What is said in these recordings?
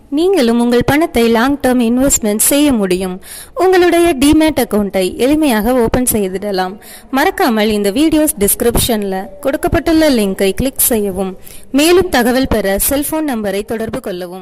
நீங்களும் உங்கள் பணத்தை லாங் டேர்ம் இன்வெஸ்ட்மெண்ட் செய்ய முடியும் உங்களுடைய டிமேட் அக்கவுண்டை எளிமையாக ஓபன் செய்திடலாம் மறக்காமல் இந்த வீடியோஸ் டிஸ்கிரிப்ஷன்ல கொடுக்கப்பட்டுள்ள லிங்கை கிளிக் செய்யவும் மேலும் தகவல் பெற செல்போன் நம்பரை தொடர்பு கொள்ளவும்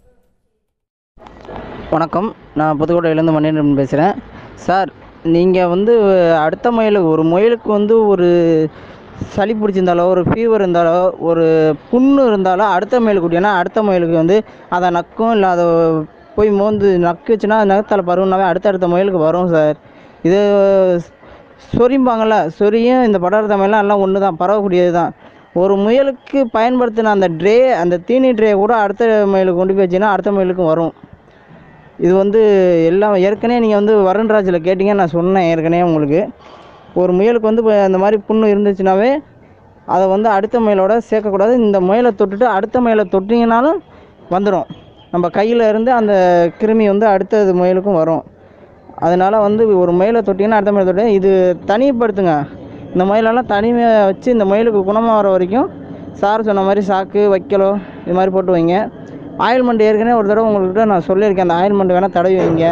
வணக்கம் நான் புதுக்கோட்டையிலேருந்து மணியன் பேசுகிறேன் சார் நீங்கள் வந்து அடுத்த முயலுக்கு ஒரு முயலுக்கு வந்து ஒரு சளி பிடிச்சிருந்தாலோ ஒரு ஃபீவர் இருந்தாலோ ஒரு புண்ணு இருந்தாலோ அடுத்த முயலுக்கு குட்டினா அடுத்த முயலுக்கு வந்து அதை நக்கும் இல்லை அதை போய் மோந்து நக்குச்சுன்னா நகத்தால் பருவனாவே அடுத்தடுத்த முயலுக்கு வரும் சார் இது சொரிம்பாங்கள்ல சொரியும் இந்த படர்த்த முயலாம் எல்லாம் ஒன்று தான் பரவக்கூடியது தான் ஒரு முயலுக்கு பயன்படுத்தின அந்த ட்ரே அந்த தீனி ட்ரே கூட அடுத்த முயலுக்கு கொண்டு போய் வச்சுன்னா அடுத்த முயலுக்கும் வரும் இது வந்து எல்லாம் ஏற்கனவே நீங்கள் வந்து வருண்ராஜில் கேட்டிங்க நான் சொன்னேன் ஏற்கனவே உங்களுக்கு ஒரு முயலுக்கு வந்து இப்போ அந்த மாதிரி புண்ணு இருந்துச்சுனாவே அதை வந்து அடுத்த முயலோட சேர்க்கக்கூடாது இந்த முயலை தொட்டுட்டு அடுத்த முயலை தொட்டிங்கனாலும் வந்துடும் நம்ம கையில் இருந்து அந்த கிருமி வந்து அடுத்த முயலுக்கும் வரும் அதனால் வந்து ஒரு முயலை தொட்டிங்கன்னா அடுத்த முயலை தொட்டி இது தனிப்படுத்துங்க இந்த முயலெல்லாம் தனிமையாக வச்சு இந்த முயலுக்கு குணமாக வர வரைக்கும் சார் சொன்ன மாதிரி சாக்கு வைக்கலோ இது மாதிரி போட்டு வைங்க ஆயில்மெண்ட் ஏற்கனவே ஒரு தடவை உங்கள்கிட்ட நான் சொல்லியிருக்கேன் அந்த ஆயில்மெண்ட் வேணால் தடவி வைங்க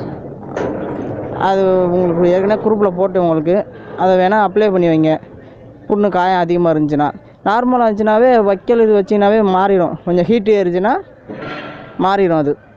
அது உங்களுக்கு ஏற்கனவே குரூப்பில் போட்டு உங்களுக்கு அதை வேணால் அப்ளை பண்ணி வைங்க புண்ணு காயம் அதிகமாக இருந்துச்சுன்னா நார்மலாக இருந்துச்சுனாவே வைக்கல் இது வச்சிங்கனாவே மாறிடும் கொஞ்சம் ஹீட்டு ஏறிச்சுன்னா மாறிடும் அது